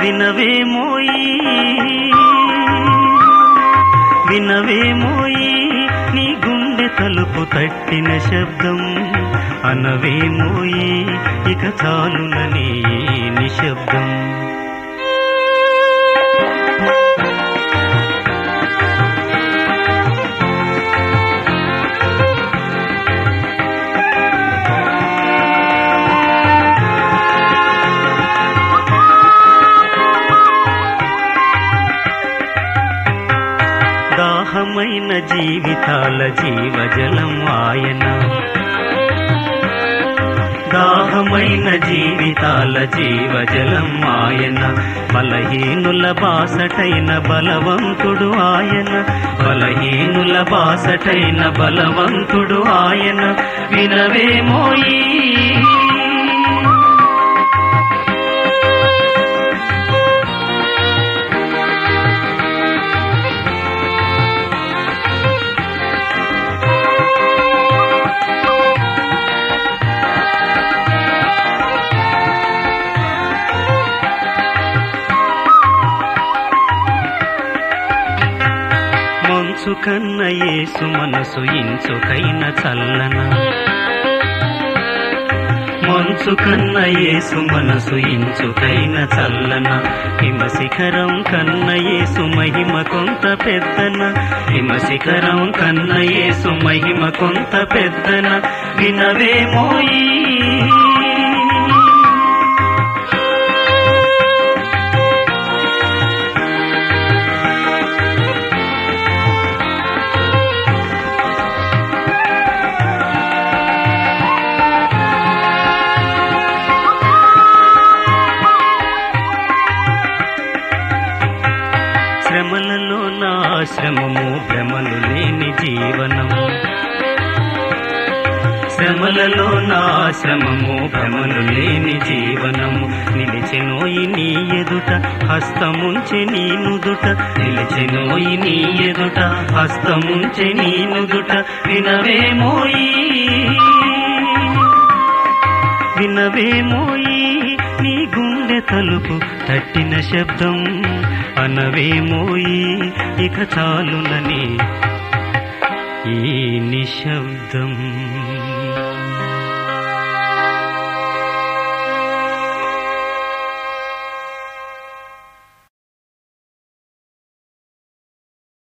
వినవేమోయి వినవేమోయి నీ గుండె తలుపు తట్టిన శబ్దం అనవేమోయి ఇక చాలునని నిశ్శబ్దం దాహమైన జీవితాల జీవజలం ఆయన దాహమైన జీవితాల జీవజలం ఆయన బలహీనుల బాసటైన బలవంతుడు ఆయన బలహీనుల బాసటైన బలవంతుడు ఆయన వినవేమోయి మంచు కన్న యేసు మనసు ఇంచుకైన చల్లన మంచు కన్న యేసు మనసు ఇంచుకైన చల్లన హిమ శిఖరం కన్న యేసు మహిమ కొంత పెద్దన హిమ శిఖరం కన్న యేసు మహిమ కొంత పెద్దన వినవేమోయి శ్రమలలో నా శ్రమము భ్రమలు లేని జీవనము శ్రమలలో నా శ్రమము భ్రమలు లేని జీవనము నిలిచెనోయి నీ ఎదుట హస్తముంచె నీ నుదుట నిలిచెనోయి నీ ఎదుట హస్తముంచె నీ నుదుట వినవేమోయి వినవేమోయి నీ గుండె తలుపు తట్టిన శబ్దం అనవేమోయి ఇక చాలునని ఈ నిశ్శబ్దం